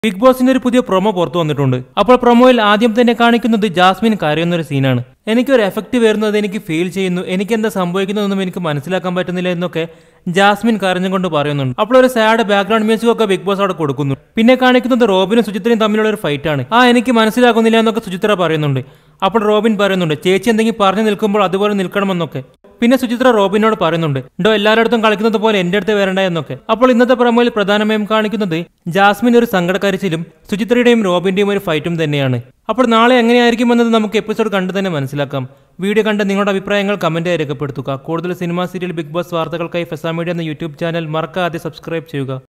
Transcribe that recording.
big ബോസിന്റെ ഒരു പുതിയ പ്രൊമോ പുറത്തു വന്നിട്ടുണ്ട് അപ്പോൾ പ്രൊമോയിൽ ആദ്യം തന്നെ കാണിക്കുന്നത് ജാസ്മിൻ കരയുന്ന ഒരു സീനാണ് എനിക്കൊരു എഫക്റ്റ് വരുന്നത് എനിക്ക് ഫീൽ ചെയ്യുന്നു എനിക്ക് എന്താ സംഭവിക്കുന്നതെന്നും എനിക്ക് മനസ്സിലാക്കാൻ പറ്റുന്നില്ല എന്നൊക്കെ ജാസ്മിൻ കരഞ്ഞുകൊണ്ട് പറയുന്നുണ്ട് അപ്പോൾ ഒരു സാഡ് ബാക്ക്ഗ്രൗണ്ട് മ്യൂസിക് ഒക്കെ ബിഗ് ബോസ് അവിടെ കൊടുക്കുന്നു പിന്നെ കാണിക്കുന്നത് റോബിനും സുചിത്രയും തമ്മിലുള്ള ഒരു ഫൈറ്റ് ആണ് ആ എനിക്ക് മനസ്സിലാക്കുന്നില്ല എന്നൊക്കെ സുചിത്ര പറയുന്നുണ്ട് അപ്പോൾ റോബിൻ പറയുന്നുണ്ട് ചേച്ചി എന്തെങ്കിലും പറഞ്ഞു നിൽക്കുമ്പോൾ അതുപോലെ നിൽക്കണമെന്നൊക്കെ പിന്നെ സുചിത്ര റോബിനോട് പറയുന്നുണ്ട് ഡോ എല്ലായിടത്തും കളിക്കുന്നത് പോലെ എന്റെ അടുത്ത് വരണ്ട എന്നൊക്കെ അപ്പോൾ ഇന്നത്തെ പ്രമോയിൽ പ്രധാനമായും കാണിക്കുന്നത് ജാസ്മിൻ ഒരു സങ്കടക്കരിച്ചിലും സുചിത്രയുടെയും റോബിന്റെയും ഒരു ഫൈറ്റും തന്നെയാണ് അപ്പോൾ നാളെ എങ്ങനെയായിരിക്കുമെന്നത് നമുക്ക് എപ്പിസോഡ് കണ്ടു തന്നെ മനസ്സിലാക്കാം വീഡിയോ കണ്ട് നിങ്ങളുടെ അഭിപ്രായങ്ങൾ കമന്റായി രേഖപ്പെടുത്തുക കൂടുതൽ സിനിമാ സീരിയൽ ബിഗ് ബോസ് വാർത്തകൾക്കായി ഫെസാ മീഡിയ എന്ന യൂട്യൂബ് ചാനൽ മറക്കാതെ സബ്സ്ക്രൈബ് ചെയ്യുക